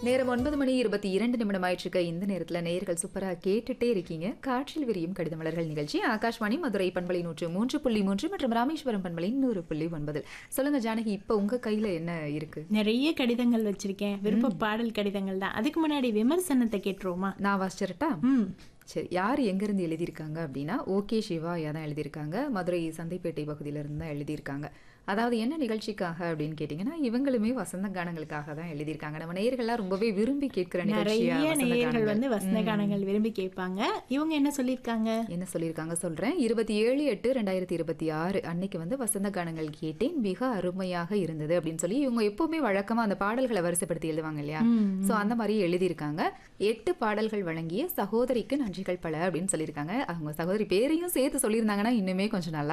நேரம் ஒன்பது மணி இருபத்தி இரண்டு நிமிடம் ஆயிட்டிருக்க இந்த நேரத்துல நேயர்கள் சூப்பரா கேட்டுட்டே இருக்கீங்க காற்றில் விரியும் கடித மலர்கள் நிகழ்ச்சி ஆகாஷ்வாணி மதுரை பண்பலை நூற்று மூன்று புள்ளி மூன்று மற்றும் ராமேஸ்வரம் பண்பலை நூறு புள்ளி ஒன்பது சொல்லுங்க ஜானகி இப்ப உங்க கையில என்ன இருக்கு நிறைய கடிதங்கள் வச்சிருக்கேன் விருப்ப பாடல் கடிதங்கள் தான் அதுக்கு முன்னாடி விமர்சனத்தை கேட்டுருவோமா நான் வாசிச்சிரட்டா ம் சரி யார் எங்கேருந்து எழுதியிருக்காங்க அப்படின்னா ஓகே சிவாயா தான் எழுதியிருக்காங்க மதுரை சந்தைப்பேட்டை பகுதியிலிருந்து தான் எழுதியிருக்காங்க அதாவது என்ன நிகழ்ச்சிக்காக அப்படின்னு கேட்டிங்கன்னா இவங்களுமே வசந்த கானங்களுக்காக தான் எழுதியிருக்காங்க நம்ம நேயர்கள்லாம் ரொம்பவே விரும்பி கேட்கிற நிகழ்ச்சியா நிறைய வசந்த நேயர்கள் கானங்கள். வந்து வசந்த கானங்கள் விரும்பி கேட்பாங்க இவங்க என்ன சொல்லியிருக்காங்க என்ன சொல்லியிருக்காங்க சொல்றேன் இருபத்தி ஏழு எட்டு ரெண்டாயிரத்தி இருபத்தி ஆறு அன்னைக்கு வந்து வசந்த கானங்கள் கேட்டேன் மிக அருமையாக இருந்தது அப்படின்னு சொல்லி இவங்க எப்பவுமே வழக்கமா அந்த பாடல்களை வரிசைப்படுத்தி எழுதுவாங்க இல்லையா ம், சோ அந்த மாதிரி எழுதியிருக்காங்க எட்டு பாடல்கள் வழங்கிய சகோதரிக்கு நன்றிகள் பல அப்படின்னு சொல்லியிருக்காங்க அவங்க சகோதரி பேரையும் சேர்த்து சொல்லியிருந்தாங்கன்னா இன்னுமே கொஞ்சம் நல்லா